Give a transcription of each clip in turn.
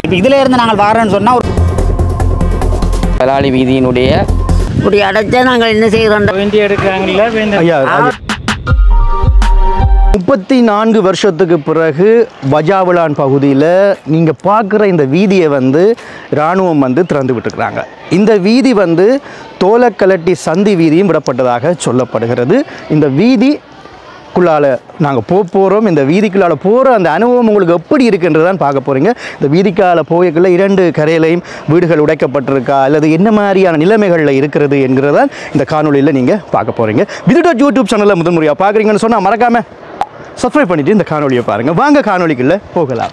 இப்போ இதில் இருந்து நாங்கள் வாரோன்னு சொன்னால் ஒரு பலாலி வீதியினுடைய இப்படி அடைச்சா நாங்கள் என்ன செய்கிறோம் வேண்டி எடுக்கிறாங்கல்ல வேண்டி ஐயா முப்பத்தி நான்கு வருஷத்துக்கு பிறகு வஜாவிலான் பகுதியில் நீங்கள் பார்க்குற இந்த வீதியை வந்து இராணுவம் வந்து திறந்து விட்டுருக்குறாங்க இந்த வீதி வந்து தோலக்கலட்டி சந்தி வீதியும் விடப்பட்டதாக சொல்லப்படுகிறது இந்த வீதி குள்ளால நாங்கள் போக போகிறோம் இந்த வீதிக்குள்ளால போகிற அந்த அனுபவம் உங்களுக்கு எப்படி இருக்குன்றதான் பார்க்க போகிறீங்க இந்த வீதிக்கால போயக்குள்ள இரண்டு கரையிலையும் வீடுகள் உடைக்கப்பட்டிருக்கா அல்லது என்ன மாதிரியான நிலைமைகளில் இருக்கிறது என்கிறதான் இந்த காணொளியில் நீங்கள் பார்க்க போகிறீங்க விதுடா யூடியூப் சேனலில் முதல் முறையாக பார்க்குறீங்கன்னு சொன்னால் மறக்காமல் சப்ஸ்கிரைப் பண்ணிவிட்டு இந்த காணொளியை பாருங்கள் வாங்க காணொளிக்குள்ளே போகலாம்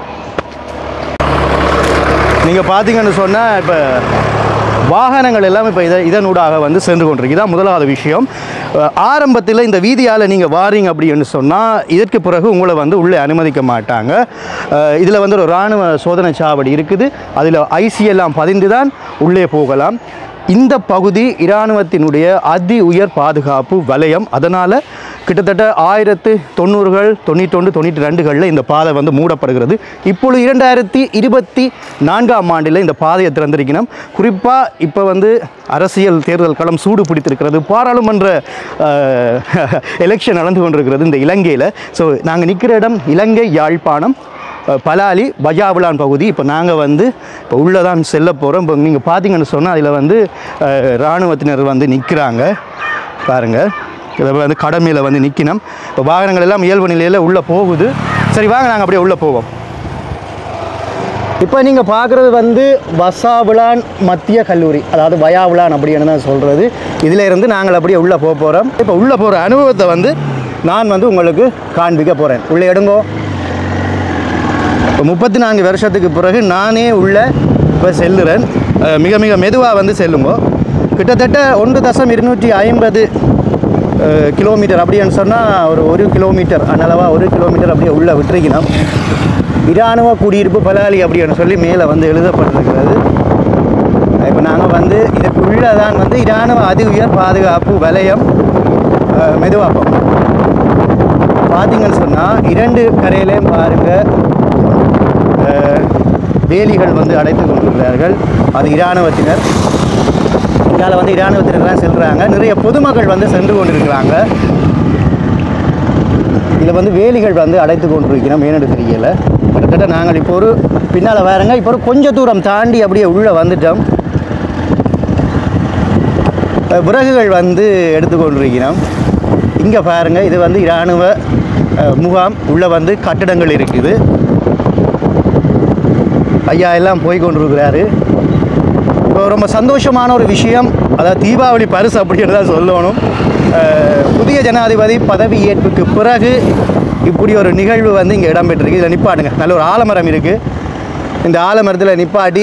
நீங்கள் பார்த்தீங்கன்னு சொன்னால் இப்போ வாகனங்கள் எல்லாம் இப்போ இதை இதனூடாக வந்து சென்று கொண்டிருக்கு இதான் முதலாவது விஷயம் அஹ் ஆரம்பத்தில் இந்த வீதியால் நீங்கள் வாரீங்க அப்படின்னு சொன்னால் இதற்கு பிறகு உங்களை வந்து உள்ளே அனுமதிக்க மாட்டாங்க இதில் வந்து ஒரு இராணுவ சோதனை சாவடி இருக்குது அதில் ஐசி எல்லாம் பதிந்து தான் உள்ளே போகலாம் இந்த பகுதி இராணுவத்தினுடைய அதி உயர் பாதுகாப்பு வலயம் அதனால் கிட்டத்தட்ட ஆயிரத்து தொண்ணூறுகள் தொண்ணூற்றொன்று தொண்ணூற்றி ரெண்டுகளில் இந்த பாதை வந்து மூடப்படுகிறது இப்பொழுது இரண்டாயிரத்தி இருபத்தி நான்காம் ஆண்டில் இந்த பாதையை திறந்திருக்கணும் குறிப்பாக இப்போ வந்து அரசியல் தேர்தல் களம் சூடு பிடித்திருக்கிறது பாராளுமன்ற எலெக்ஷன் நடந்து கொண்டிருக்கிறது இந்த இலங்கையில் ஸோ நாங்கள் நிற்கிற இடம் இலங்கை யாழ்ப்பாணம் அஹ், பலாலி பஜாவிலான் பகுதி இப்போ நாங்கள் வந்து இப்போ உள்ளே தான் செல்ல போகிறோம் இப்போ நீங்கள் பார்த்தீங்கன்னு சொன்னால் அதில் வந்து அஹ், இராணுவத்தினர் வந்து நிற்கிறாங்க பாருங்கள் இதில் வந்து கடமையில் வந்து நிற்கணும் இப்போ வாகனங்கள் எல்லாம் இயல்பு நிலையில் உள்ளே போகுது சரி வாங்க நாங்கள் அப்படியே உள்ளே போவோம் இப்போ நீங்கள் பார்க்குறது வந்து வசாவிலான் மத்திய கல்லூரி அதாவது வயாவிலான் அப்படின்னு தான் சொல்கிறது இதில் இருந்து நாங்கள் அப்படியே உள்ளே போக போகிறோம் இப்போ உள்ளே போகிற அனுபவத்தை வந்து நான் வந்து உங்களுக்கு காண்பிக்க போகிறேன் உள்ளே எடுங்கோ இப்போ முப்பத்தி நான்கு வருஷத்துக்கு பிறகு நானே உள்ள இப்போ செல்லுறேன் அஹ் மிக மிக மெதுவாக வந்து செல்லுங்கோ கிட்டத்தட்ட ஒன்று தசம் இருநூற்றி ஐம்பது கிலோமீட்டர் அப்படின்னு சொன்னால் ஒரு ஒரு கிலோமீட்டர் அனளவாக ஒரு கிலோமீட்டர் அப்படியே உள்ளே விட்டுருக்கணும் இராணுவ குடியிருப்பு பலாலி அப்படின்னு சொல்லி மேலே வந்து எழுதப்பட்டிருக்கிறது இப்போ நாங்கள் வந்து இதுக்குள்ளே தான் வந்து இராணுவ அதி உயர் பாதுகாப்பு வலயம் மெதுவாக போகும் பார்த்தீங்கன்னு சொன்னால் இரண்டு கரையிலையும் பாருங்கள் அஹ், வேலிகள் வந்து அடைத்து கொண்டிருக்கிறார்கள் அது இராணுவத்தினர் இதால் வந்து இராணுவத்தினர் தான் செல்கிறாங்க நிறைய பொதுமக்கள் வந்து சென்று கொண்டிருக்கிறாங்க இதில் வந்து வேலிகள் வந்து அடைத்து கொண்டிருக்கிறோம் ஏன்னு தெரியல கிட்டத்தட்ட நாங்கள் இப்போ ஒரு பின்னால் வேறங்க இப்போ ஒரு கொஞ்ச தூரம் தாண்டி அப்படியே உள்ளே வந்துட்டோம் அஹ், விறகுகள் வந்து எடுத்துக்கொண்டிருக்கிறோம் இங்கே பாருங்கள் இது வந்து இராணுவ அஹ், முகாம் உள்ளே வந்து கட்டடங்கள் இருக்குது ஐயா எல்லாம் போய் கொண்டிருக்கிறாரு இப்போ ரொம்ப சந்தோஷமான ஒரு விஷயம் அதாவது தீபாவளி பரிசு அப்படின்னு தான் சொல்லணும் அஹ், புதிய ஜனாதிபதி பதவி ஏற்புக்கு பிறகு இப்படி ஒரு நிகழ்வு வந்து இங்கே இடம்பெற்றிருக்கு இதில் நிப்பாட்டுங்க நல்ல ஒரு ஆலமரம் இருக்குது இந்த ஆலமரத்தில் நிப்பாட்டி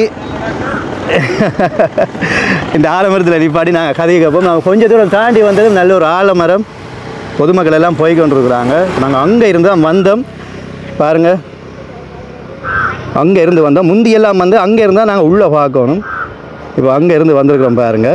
இந்த ஆலமரத்தில் நிப்பாட்டி நாங்கள் கதையை கேட்போம் நாங்கள் கொஞ்சம் தூரம் தாண்டி வந்ததும் நல்ல ஒரு ஆலமரம் பொதுமக்கள் எல்லாம் போய் கொண்டிருக்கிறாங்க நாங்கள் அங்கே இருந்து தான் வந்தோம் பாருங்கள் அங்கே இருந்து வந்தோம் முந்தியெல்லாம் வந்து அங்கே இருந்தால் நாங்கள் உள்ளே பார்க்கணும் இப்போ அங்கே இருந்து வந்திருக்கிறோம் பாருங்க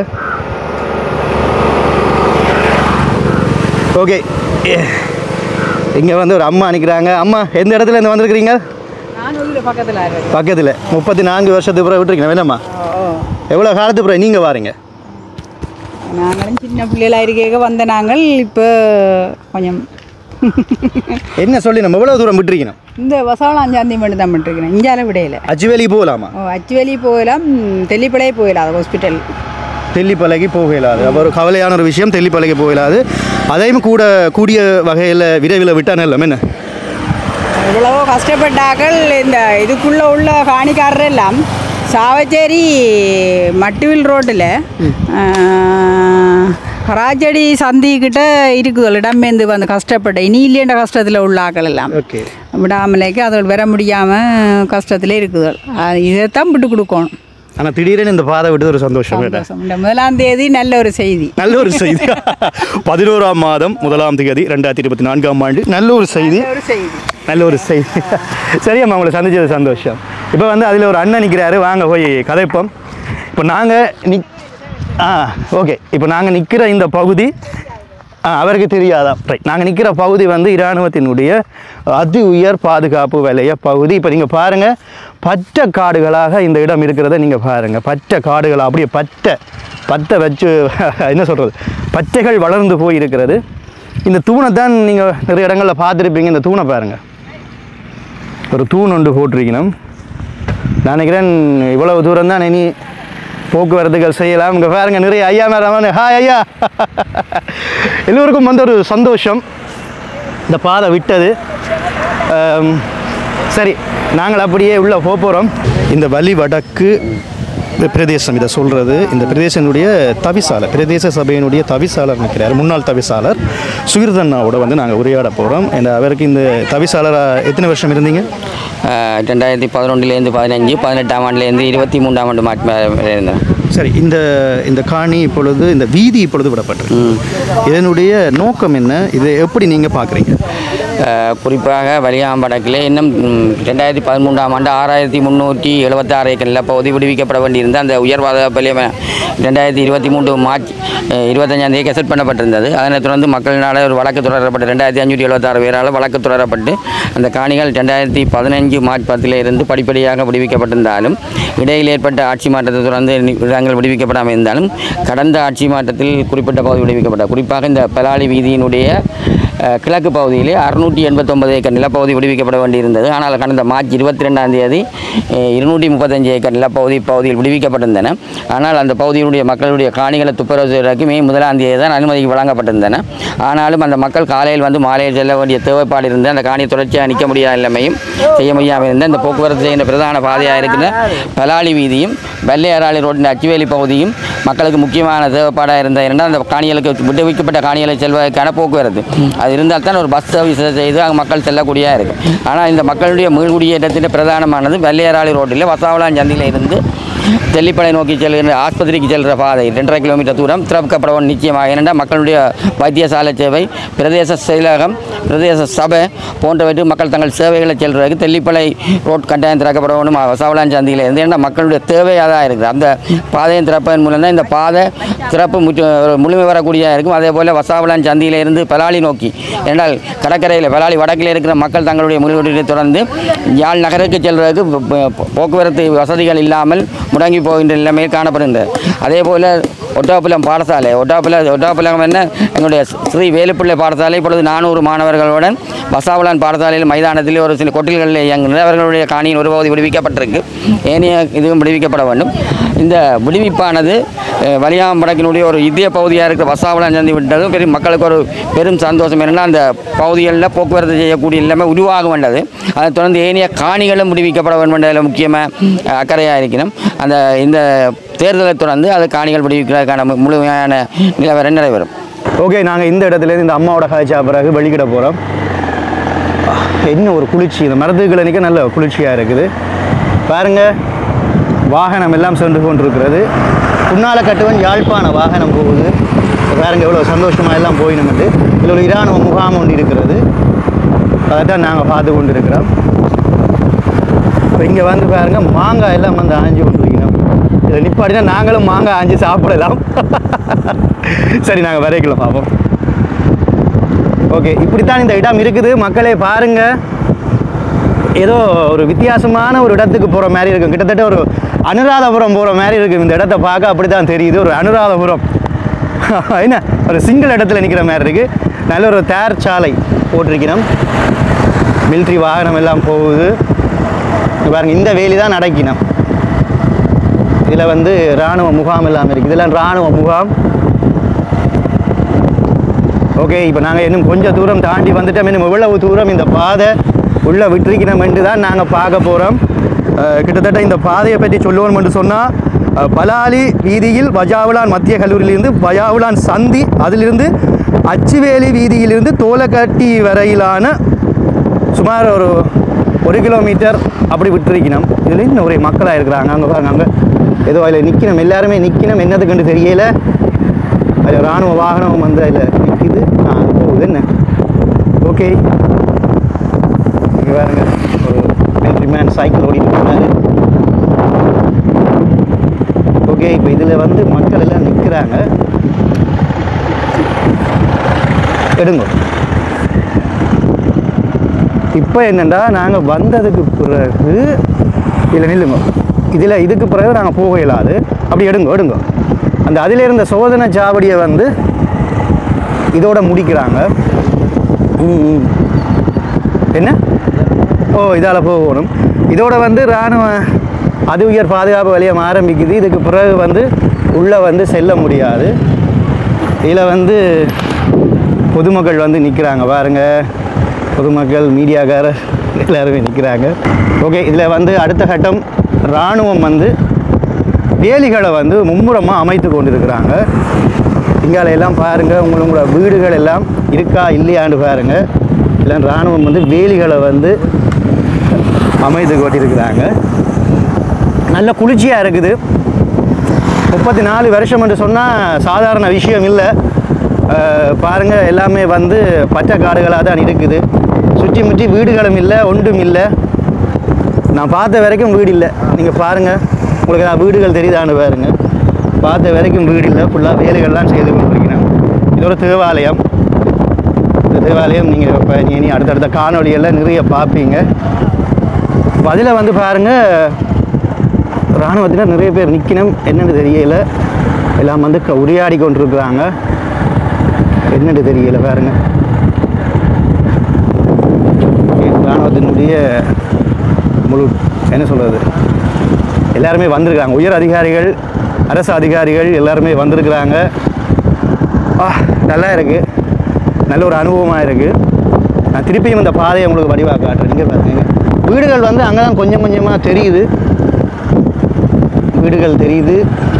ஓகே இங்கே வந்து ஒரு அம்மா நிற்கிறாங்க அம்மா எந்த இடத்துல இருந்து வந்திருக்கிறீங்க பக்கத்தில் பக்கத்தில் முப்பத்தி நான்கு வருஷத்துக்கு பிறகு விட்டுருக்கீங்க வேணாம்மா எவ்வளோ காலத்துக்கு பிறகு நீங்கள் வாரீங்க நாங்களும் சின்ன பிள்ளைகளாக இருக்க வந்த நாங்கள் இப்போ கொஞ்சம் என்ன சொல்லி நம்ம எவ்வளோ தூரம் விட்டுருக்கணும் இந்த வசவளம் அஞ்சாந்தி மட்டும் தான் பண்ணிருக்கிறேன் இஞ்சால விடையில அச்சுவேலி போகலாமா ஓ அச்சுவேலி போகலாம் தெல்லிப்படையே போகலாம் ஹாஸ்பிட்டல் தெல்லிப்பலைக்கு போக இயலாது அப்போ ஒரு கவலையான ஒரு விஷயம் தெல்லிப்பலைக்கு போக இயலாது அதையும் கூட கூடிய வகையில் விரைவில் விட்டால் நல்லம் என்ன எவ்வளவோ கஷ்டப்பட்டாக்கள் இந்த இதுக்குள்ளே உள்ள காணிக்காரர் எல்லாம் சாவச்சேரி மட்டுவில் ரோட்டில் கராச்சடி சந்திக்கிட்ட இருக்குது இடம்பெந்து வந்து கஷ்டப்பட்ட இனி இல்லைன்ற கஷ்டத்தில் உள்ள ஆக்கள் எல்லாம் ஓகே விடாமலேக்கு அதில் வர முடியாமல் கஷ்டத்தில் இருக்குது இதைத்தான் விட்டு கொடுக்கணும் ஆனால் திடீர்னு இந்த பாதை விட்டு ஒரு சந்தோஷம் கேட்டேன் சந்தோஷம். இந்த முதலாம் தேதி நல்ல ஒரு செய்தி நல்ல ஒரு செய்தி பதினோராம் மாதம் முதலாம் தேதி ரெண்டாயிரத்தி இருபத்தி நான்காம் ஆண்டு நல்ல ஒரு செய்தி ஒரு செய்தி நல்ல ஒரு செய்தி சரியாம்மா உங்களை சந்திச்சது சந்தோஷம் இப்போ வந்து அதில் ஒரு அண்ணன் நிற்கிறாரு வாங்க போய் கதைப்போம் இப்போ நாங்கள் நிக் ஆ ஓகே இப்போ நாங்கள் நிற்கிற இந்த பகுதி ஆ, அவருக்கு தெரியாதா ரைட் நாங்கள் நிற்கிற பகுதி வந்து இராணுவத்தினுடைய அதி உயர் பாதுகாப்பு வலய பகுதி இப்போ நீங்கள் பாருங்கள் பச்சை காடுகளாக இந்த இடம் இருக்கிறத நீங்கள் பாருங்கள் பச்சை காடுகள் அப்படியே பச்சை பத்தை வச்சு என்ன சொல்கிறது பச்சைகள் வளர்ந்து போய் இருக்கிறது இந்த தூணை தான் நீங்கள் நிறைய இடங்களில் பார்த்துருப்பீங்க இந்த தூணை பாருங்கள் ஒரு தூண் ஒன்று போட்டிருக்கணும் நான் நினைக்கிறேன் இவ்வளவு தூரம் தான் இனி போக்குவரத்துகள் செய்யலாம் இங்கே பாருங்க நிறைய ஐயா மேடம் ஹாய் ஐயா எல்லோருக்கும் வந்து ஒரு சந்தோஷம் இந்த பாதை விட்டது ஆம், சரி நாங்கள் அப்படியே உள்ளே போக போகிறோம் இந்த வழி வடக்கு பிரதேசம் இதை சொல்கிறது இந்த பிரதேசனுடைய தவிசாளர் பிரதேச சபையினுடைய தவிசாளர் நிற்கிறார் முன்னாள் தவிசாளர் சுகிர்தண்ணாவோட வந்து நாங்கள் உரையாட போகிறோம் அவருக்கு இந்த தவிசாளராக எத்தனை வருஷம் இருந்தீங்க அஹ், ரெண்டாயிரத்தி பதினொன்றுலேருந்து பதினஞ்சு பதினெட்டாம் ஆண்டுலேருந்து இருபத்தி மூன்றாம் ஆண்டு மாற்றி இருந்தேன் சரி இந்த இந்த காணி இப்பொழுது இந்த வீதி இப்பொழுது விடப்பட்டிருக்கு இதனுடைய நோக்கம் என்ன இதை எப்படி நீங்கள் பார்க்குறீங்க அஹ், குறிப்பாக வலியாம்படக்கில் இன்னும் ம், ரெண்டாயிரத்தி பதிமூன்றாம் ஆண்டு ஆறாயிரத்தி முந்நூற்றி எழுபத்தாறு ஏக்கர் நிலப்பகுதி விடுவிக்கப்பட வேண்டியிருந்த அந்த உயர்வாத பள்ளியம் ரெண்டாயிரத்தி இருபத்தி மூன்று மார்ச் அஹ், இருபத்தஞ்சாம் தேதி கெசட் பண்ணப்பட்டிருந்தது அதனைத் தொடர்ந்து மக்களினால் ஒரு வழக்கு தொடரப்பட்டு ரெண்டாயிரத்தி அஞ்சூற்றி எழுபத்தாறு பேரால் வழக்கு தொடரப்பட்டு அந்த காணிகள் ரெண்டாயிரத்தி பதினஞ்சு மார்ச் பத்தில் இருந்து படிப்படியாக விடுவிக்கப்பட்டிருந்தாலும் இடையில் ஏற்பட்ட ஆட்சி மாற்றத்தை தொடர்ந்து நி- இடங்கள் விடுவிக்கப்படாமல் இருந்தாலும் கடந்த ஆட்சி மாற்றத்தில் குறிப்பிட்ட பகுதி விடுவிக்கப்பட்ட குறிப்பாக இந்த பலாலி வீதியினுடைய அஹ், கிழக்கு பகுதியிலே அறுநூற்றி எண்பத்தொன்பது ஏக்கர் நிலப்பகுதி விடுவிக்கப்பட வேண்டியிருந்தது ஆனால் கடந்த மார்ச் இருபத்தி ரெண்டாம் தேதி அஹ், இருநூற்றி முப்பத்தஞ்சு ஏக்கர் நிலப்பகுதி பகுதியில் விடுவிக்கப்பட்டிருந்தன ஆனால் அந்த பகுதியினுடைய மக்களுடைய காணிகளை துப்புரவு செய்வதற்கு மே முதலாம் தேதி தான் அனுமதி வழங்கப்பட்டிருந்தன ஆனாலும் அந்த மக்கள் காலையில் வந்து மாலையில் செல்ல வேண்டிய தேவைப்பாடு இருந்து அந்த காணியை தொடர்ச்சியாக நிற்க முடியாத நிலைமையும் செய்ய முடியாமல் இருந்த இந்த போக்குவரத்து செய்கின்ற பிரதான பாதையாக இருக்கிற பலாலி வீதியும் வெள்ளையராளி ரோட்டின் அச்சுவேலி பகுதியும் மக்களுக்கு முக்கியமான தேவைப்பாடாக இருந்த இரண்டால் அந்த காணிகளுக்கு விடுவிக்கப்பட்ட காணிகளை செல்வதற்கான போக்குவரத்து அது இருந்தால் தான் ஒரு பஸ் சர்வீஸ் செய்து அங்கே மக்கள் செல்லக்கூடியதாக இருக்கும் ஆனால் இந்த மக்களுடைய மீள்குடியேற்றத்தின் பிரதானமானது வெள்ளையராளி ரோட்டில் வசாவளான் சந்தையில் இருந்து தெல்லிப்பளை நோக்கி செல்கின்ற ஆஸ்பத்திரிக்கு செல்கிற பாதை ரெண்டரை கிலோமீட்டர் தூரம் திறக்கப்பட வேண்டும் நிச்சயமாக ஏனென்றால் மக்களுடைய வைத்தியசாலை சேவை பிரதேச செயலகம் பிரதேச சபை போன்றவற்றை மக்கள் தங்கள் சேவைகளை செல்றதுக்கு தெல்லிப்பளை ரோட் கட்டாயம் திறக்கப்பட வேண்டும் வசாவளான் சந்தையில் இருந்து ஏன்னா மக்களுடைய தேவை அதான் இருக்குது அந்த பாதையை திறப்பதன் மூலம் தான் இந்த பாதை திறப்பு முற்று முழுமை வரக்கூடியதாக இருக்கும் அதே போல் வசாவளான் சந்தையில் இருந்து பலாலி நோக்கி ஏனால் கடற்கரையில் பலாலி வடக்கில் இருக்கிற மக்கள் தங்களுடைய முழுவீட்டை தொடர்ந்து யாழ் நகருக்கு செல்வதற்கு ப- ப- போக்குவரத்து வசதிகள் இல்லாமல் முடங்கி போகின்ற நிலைமையில் காணப்படுகின்றது அதே போல் ஒட்டாப்புலம் பாடசாலை ஒட்டாப்புல ஒட்டாப்புலம் என்ன எங்களுடைய ஸ்ரீ வேலுப்பிள்ளை பாடசாலை இப்பொழுது நானூறு மாணவர்களுடன் வசாவளான் பாடசாலையில் மைதானத்தில் ஒரு சில கொட்டில்களில் இயங்குகின்ற அவர்களுடைய காணியின் ஒரு பகுதி விடுவிக்கப்பட்டிருக்கு ஏனைய இதுவும் விடுவிக்கப்பட வேண்டும் இந்த விடுவிப்பானது அஹ், வலியாம்படக்கினுடைய ஒரு இதய பகுதியாக இருக்கிற வசாவளான் சந்தி விட்டதும் பெரும் மக்களுக்கு ஒரு பெரும் சந்தோஷம் என்னன்னா அந்த பகுதிகளில் போக்குவரத்து செய்யக்கூடிய நிலைமை உருவாக வேண்டது அதைத் தொடர்ந்து ஏனைய காணிகளும் விடுவிக்கப்பட வேண்டும் என்பதில் முக்கியமாக அக்கறையாக இருக்கணும் அந்த இந்த தேர்தலை தொடர்ந்து அது காணிகள் விடுவிக்கிறதுக்கான மு- முழுமையான நிலவரம் நிறைவேறும் ஓகே நாங்கள் இந்த இடத்துலேருந்து இந்த அம்மாவோட காய்ச்சா பிறகு வெளிக்கிட போகிறோம் என்ன ஒரு குளிர்ச்சி இந்த மரத்துக்களை நிற்க நல்ல குளிர்ச்சியாக இருக்குது பாருங்க வாகனம் எல்லாம் சென்று கொண்டிருக்கிறது புன்னால கட்டுவன் யாழ்ப்பாண வாகனம் போகுது பாருங்க எவ்வளோ சந்தோஷமாக எல்லாம் போயினுமெண்டு இதில் ஒரு இராணுவ முகாம் ஒன்று இருக்கிறது அதைத்தான் நாங்கள் பார்த்து கொண்டு இருக்கிறோம் இப்போ இங்கே வந்து பாருங்க மாங்காய் எல்லாம் வந்து ஆஞ்சி கொண்டிருக்கணும் இதில் நிப்பாட்டினா நாங்களும் மாங்காய் ஆஞ்சி சாப்பிடலாம் சரி நாங்கள் வரைக்கலாம் பார்ப்போம் ஓகே இப்படித்தான் இந்த இடம் இருக்குது மக்களே பாருங்க ஏதோ ஒரு வித்தியாசமான ஒரு இடத்துக்கு போகிற மாதிரி இருக்கும் கிட்டத்தட்ட ஒரு அனுராதபுரம் போகிற மாதிரி இருக்கும் இந்த இடத்த பார்க்க அப்படி தான் தெரியுது ஒரு அனுராதபுரம் என்ன ஒரு சிங்கிள் இடத்துல நிற்கிற மாதிரி இருக்குது நல்ல ஒரு தேர் சாலை போட்டிருக்கணும் மிலிட்ரி வாகனம் எல்லாம் போகுது இங்க பாருங்க இந்த வேலி தான் நடக்கணும் இதில் வந்து இராணுவ முகாம் எல்லாம் இருக்குது இதெல்லாம் இராணுவ முகாம் ஓகே இப்போ நாங்கள் இன்னும் கொஞ்சம் தூரம் தாண்டி வந்துட்டோம் இன்னும் எவ்வளவு தூரம் இந்த பாதை உள்ளே விட்டிருக்கணும் என்று தான் நாங்கள் பார்க்க போகிறோம் கிட்டத்தட்ட இந்த பாதையை பற்றி சொல்லுவோம் என்று சொன்னால் பலாலி வீதியில் வஜாவுலான் மத்திய கல்லூரியிலிருந்து வஜாவுலான் சந்தி அதிலிருந்து அச்சுவேலி வீதியிலிருந்து தோலக்கட்டி வரையிலான சுமார் ஒரு ஒரு கிலோமீட்டர் அப்படி விட்டுருக்கணும் இதில் இன்னும் ஒரே மக்களாக இருக்கிறாங்க அங்கே பாருங்க அங்கே ஏதோ அதில் நிற்கணும் எல்லாருமே நிற்கணும் என்னதுக்குன்னு தெரியல அதில் இராணுவ வாகனம் வந்து அதில் நிற்கிது ஆ அது போகுது என்ன ஓகே இங்கே பாருங்க ஒரு மிலிட்ரி மேன் சைக்கிள் ஓடிட்டு போனாரு ஓகே இப்போ இதில் வந்து மக்கள் எல்லாம் நிற்கிறாங்க எடுங்க இப்போ என்னென்னா நாங்கள் வந்ததுக்கு பிறகு இல்லை நில்லுங்க இதில் இதுக்கு பிறகு நாங்கள் போக இயலாது அப்படி எடுங்க எடுங்க அந்த அதில் இருந்த சோதனை சாவடியை வந்து இதோட முடிக்கிறாங்க ம், ம். என்ன ஓ இதால் போகணும் இதோட வந்து இராணுவ அது உயர் பாதுகாப்பு வலியம் ஆரம்பிக்குது இதுக்கு பிறகு வந்து உள்ளே வந்து செல்ல முடியாது இதில் வந்து பொதுமக்கள் வந்து நிற்கிறாங்க பாருங்க பொதுமக்கள் மீடியாக்காரர் எல்லாருமே நிற்கிறாங்க ஓகே இதில் வந்து அடுத்த கட்டம் இராணுவம் வந்து வேலிகளை வந்து மும்முரமாக அமைத்து கொண்டிருக்கிறாங்க இங்கால எல்லாம் பாருங்கள் உங்களோட வீடுகள் எல்லாம் இருக்கா இல்லையான்னு பாருங்கள் எல்லாம் இராணுவம் வந்து வேலிகளை வந்து அமைத்து கொண்டிருக்கிறாங்க நல்ல குளிர்ச்சியாக இருக்குது முப்பத்தி நாலு வருஷம் என்று சொன்னால் சாதாரண விஷயம் இல்லை அஹ், பாருங்க எல்லாமே வந்து பச்சை காடுகளாக தான் இருக்குது சுற்றி முற்றி வீடுகளும் இல்லை ஒன்றும் இல்லை நான் பார்த்த வரைக்கும் வீடு இல்லை நீங்கள் பாருங்கள் உங்களுக்கு நான் வீடுகள் தெரியுதான்னு பாருங்க பார்த்த வரைக்கும் வீடு இல்லை ஃபுல்லாக வேலைகள்லாம் செய்து கொண்டிருக்கிறேன் இது ஒரு தேவாலயம் இந்த தேவாலயம் நீங்கள் இப்போ இனி அடுத்தடுத்த காணொளியெல்லாம் நிறைய பார்ப்பீங்க பதில வந்து பாருங்கள் இராணுவத்தினர் நிறைய பேர் நிற்கணும் என்னன்னு தெரியல எல்லாம் வந்து க- உரையாடி கொண்டிருக்கிறாங்க என்னன்னு தெரியல பாருங்க இராணுவத்தினுடைய முழு என்ன சொல்கிறது எல்லாருமே வந்திருக்காங்க உயர் அதிகாரிகள் அரசு அதிகாரிகள் எல்லாருமே வந்திருக்கிறாங்க ஆ நல்லா இருக்குது நல்ல ஒரு அனுபவமாக இருக்குது நான் திருப்பியும் இந்த பாதையை உங்களுக்கு வடிவாக காட்டுறேன் நீங்கள் பாருங்க வீடுகள் வந்து அங்கே தான் கொஞ்சம் கொஞ்சமாக தெரியுது வீடுகள் தெரியுது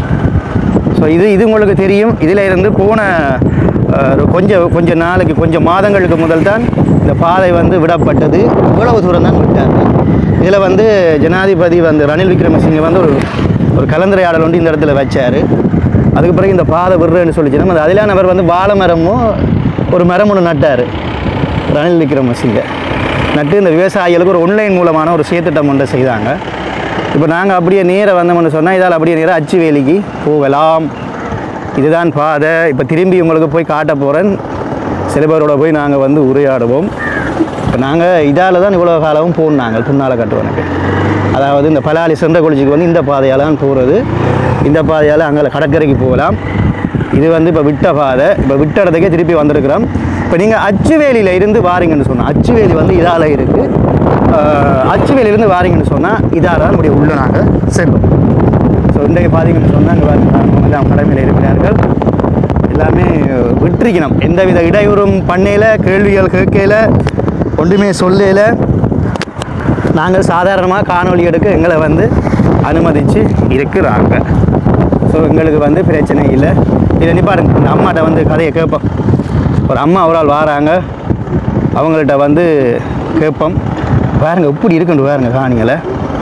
ஸோ இது இது உங்களுக்கு தெரியும் இதில் இருந்து போன அஹ், ஒரு கொஞ்சம் கொஞ்சம் நாளைக்கு கொஞ்சம் மாதங்களுக்கு முதல் தான் இந்த பாதை வந்து விடப்பட்டது இவ்வளவு தூரம் தான் விட்டார் இதில் வந்து ஜனாதிபதி வந்து ரணில் விக்ரமசிங்க வந்து ஒரு ஒரு கலந்துரையாடல் வந்து இந்த இடத்துல வச்சார் அதுக்கு பிறகு இந்த பாதை விடுறேன்னு சொல்லிச்சுன்னா அது அதிலான அவர் வந்து வாழை மரமும் ஒரு மரம் ஒன்று நட்டார் ரணில் விக்ரமசிங்க நட்டு இந்த விவசாயிகளுக்கு ஒரு ஒன்லைன் மூலமான ஒரு செயற்திட்டம் ஒன்றை செய்தாங்க இப்போ நாங்கள் அப்படியே நேராக வந்தோம்னு சொன்னால் இதால் அப்படியே நேராக அச்சு வேலிக்கு போகலாம் இதுதான் பாதை இப்போ திரும்பி உங்களுக்கு போய் காட்ட போகிறேன் சில பேரோட போய் நாங்கள் வந்து உரையாடுவோம் இப்போ நாங்கள் இதால் தான் இவ்வளோ காலமும் போனாங்க புண்ணால கட்டுவனுக்கு அதாவது இந்த பலாலி சென்ற குளிச்சிக்கு வந்து இந்த பாதையால் தான் போகிறது இந்த பாதையால் அங்கே கடற்கரைக்கு போகலாம் இது வந்து இப்போ விட்ட பாதை இப்போ விட்ட இடத்துக்கே திருப்பி வந்திருக்கிறோம் இப்போ நீங்கள் அச்சுவேலியில் இருந்து வாரீங்கன்னு சொன்னால் அச்சுவேலி வந்து இதால் இருக்குது அச்சுவேலியிலேருந்து வாரீங்கன்னு சொன்னால் இதால் தான் நம்முடைய உள்ள நாங்கள் செல்லும் ஸோ இன்றைக்கு பார்த்தீங்கன்னு சொன்னால் அங்கே பாருங்க எல்லாம் கடமையில் இருக்கிறார்கள் எல்லாமே விட்டிருக்கணும் எந்தவித இடையூறும் பண்ணையில் கேள்விகள் கேட்கல ஒன்றுமே சொல்லல நாங்கள் சாதாரணமாக காணொளி எடுக்க எங்களை வந்து அனுமதித்து இருக்கிறாங்க ஸோ எங்களுக்கு வந்து பிரச்சனை இல்லை இதை நிப்பாருங்க இந்த அம்மாட்ட வந்து கதையை கேட்போம் ஒரு அம்மா ஒரு ஆள் வாராங்க அவங்கள்ட்ட வந்து கேட்போம் பாருங்க இப்படி இருக்குன்னு பாருங்க காணிங்களை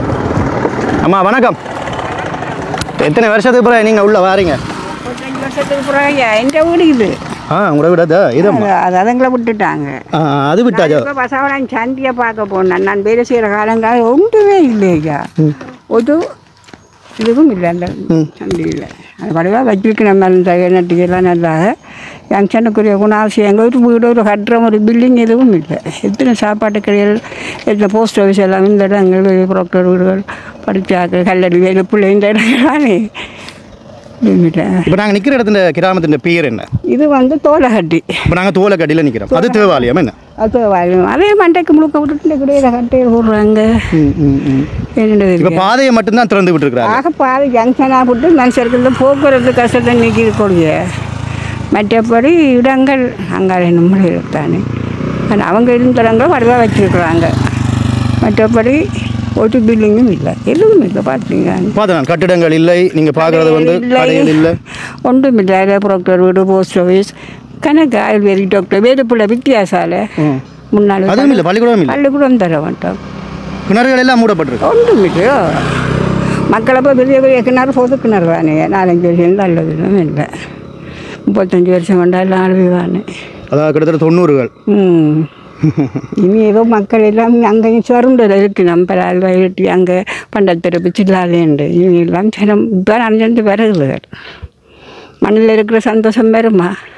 அம்மா வணக்கம் எத்தனை வருஷத்துக்கு பிறகு நீங்கள் உள்ளே வாரீங்க முப்பத்தஞ்சு வருஷத்துக்கு பிறகு எந்த வீடு இது ஆ உங்களை விட இதம்மா அது அதுங்களை விட்டுட்டாங்க ஆ அது விட்டாச்சோ இப்போ பசவரான் சந்தியை பார்க்க போனேன் நான் வேலை செய்கிற காலங்கால ஒன்றுமே இல்லையா ஒரு இதுவும் இல்லை அந்த சந்தியில் அது வடிவாக வச்சிருக்கணும் அந்த நட்டுக்கெல்லாம் நல்லா ஜங்ஷனுக்குரிய குணாசியங்கள் ஒரு வீடு ஒரு கட்டுறம் ஒரு பில்டிங் எதுவும் இல்லை எத்தனை சாப்பாட்டு கடைகள் எத்தனை போஸ்ட் ஆஃபீஸ் எல்லாம் இந்த இடங்கள் புரோக்கர் வீடுகள் படித்தாக்கள் கல்லடி வேலை பிள்ளை இந்த இடங்களானே இதுவும் இல்லை இப்போ நாங்கள் நிற்கிற இடத்துல கிராமத்தின் பேர் என்ன இது வந்து தோலகட்டி இப்போ நாங்கள் தோலைக்கடியில் நிற்கிறோம் அது தேவாலயம் என்ன அது வாழும். அதே மண்டைக்கு முழுக்க விட்டுட்டு கூட கட்டையில் போடுறாங்க என்னது இப்போ பாதையை மட்டும்தான் திறந்து விட்டுருக்குறாங்க ஆக பாதி ஜங்ஷனாக போட்டு மனுஷருக்கு போக்குவரத்து கஷ்டத்தை நீக்கிக்கூடிய மற்றபடி இடங்கள் அங்காள நம்மளே தானே ஆனால் அவங்க இருந்தவங்க வடிவாக வச்சுருக்குறாங்க மற்றபடி ஒரு பில்டிங்கும் இல்லை எதுவும் இல்லை பார்த்தீங்க பார்த்தேன் கட்டிடங்கள் இல்லை நீங்கள் பார்க்குறது வந்து கடைகள் இல்லை ஒன்றும் இல்லை அதே ப்ராக்டர் வீடு போஸ்ட் ஆஃபீஸ் கணக்கு ஆயுர்வேதிக் டாக்டர் வேலுப்புள்ள வித்தியாசால முன்னாள் அதுவும் இல்லை பள்ளிக்கூடம் இல்லை பள்ளிக்கூடம் தர மாட்டோம் கிணறுகள் எல்லாம் மூடப்பட்டிருக்கு ஒன்றும் இல்லையோ மக்களை போய் பெரிய பெரிய கிணறு பொது கிணறு தானே நாலஞ்சு வருஷம் நல்லதும் இல்லை முப்பத்தஞ்சு வருஷம் கொண்டா எல்லாம் அழுவானே அதாவது கிட்டத்தட்ட தொண்ணூறுகள் ம் இனி ஏதோ மக்கள் எல்லாம் அங்கேயும் சுரண்டல் இருக்கு நம்ம வெட்டி அங்கே பண்டத்திருப்பு சில்லாதேண்டு இனி எல்லாம் சிரம் இப்போ அணிஞ்சு வருது மண்ணில் இருக்கிற சந்தோஷம் வருமா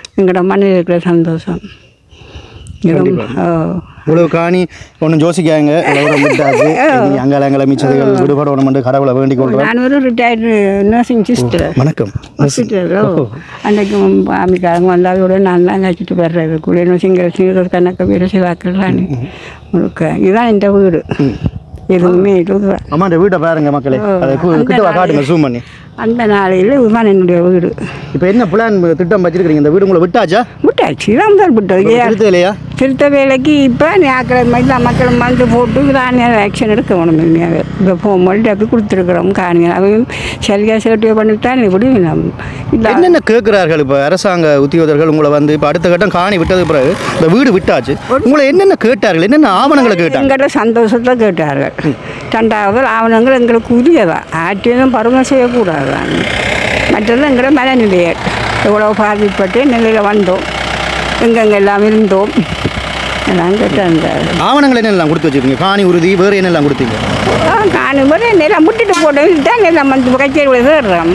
எங்களோட மண்ணில் இருக்கிற சந்தோஷம் இது- ஓ இவ்வளவு காணி ஒன்றும் யோசிக்காங்க இவ்வளவு விட்டாச்சு இனி அங்கால அங்கே மிச்சதுகள் விடுபடணும் கடவுளை வேண்டிக் கொள்கிறோம் நான் ஒரு ரிட்டையர்டு நர்சிங் சிஸ்டர் வணக்கம் ஹாஸ்பிட்டலோ அன்றைக்கு அம்மிக்காரங்க வந்தாவோட நான் தான் கழிச்சிட்டு வர்றது கூட சிங்கிள் சிங்கிள் கணக்கு பேர் சிவாக்கள்லாம் முழுக்க இதுதான் இந்த வீடு எதுவுமே இதுதான் அம்மாண்ட வீட்டை பாருங்க மக்களே அதை கு- கிட்ட வா, காட்டுங்க ஜூம் பண்ணி அந்த நாளையில் இதுதான் என்னுடைய வீடு இப்போ என்ன பிளான் திட்டம் வச்சிருக்கீங்க இந்த வீடு உங்களை விட்டாச்சா விட்டாச்சு இதான் முதல் விட்டது ஏன் திருத்த இல்லையா திருத்த வேலைக்கு இப்போ ஆக்கிற மாதிரி தான் மக்கள் வந்து போட்டு தான் ஆக்ஷன் எடுக்க வேணும் இல்லையா இப்போ போகும்போது டப்பி கொடுத்துருக்குறோம் காணிங்க அவையும் சரியாக சேஃப்டியாக பண்ணிவிட்டான் இப்படி நம்ம இல்லை என்னென்ன கேட்குறார்கள் இப்போ அரசாங்க உத்தியோகர்கள் உங்களை வந்து இப்போ அடுத்த கட்டம் காணி விட்டது பிறகு இந்த வீடு விட்டாச்சு உங்களை என்னென்ன கேட்டார்கள் என்னென்ன ஆவணங்களை கேட்டாங்க எங்கிட்ட சந்தோஷத்தை கேட்டார்கள் ரெண்டாவது ஆவணங்கள் எங்களுக்கு உரியதா ஆட்டியும் பருவம் செய்யக்கூடாது மற்றது எங்களோட மனநிலையை எவ்வளோ பாதிப்பட்டு நிலையில் வந்தோம் எங்கெங்கே எல்லாம் இருந்தோம் எல்லாம் கேட்டாங்க ஆவணங்கள் என்னெல்லாம் கொடுத்து வச்சிருக்கீங்க காணி உறுதி வேறு என்னெல்லாம் கொடுத்தீங்க காணும் போது நிலம் முட்டிட்டு போட்டோம் தான் நிலம் வந்து கச்சேரி தேடுறோம்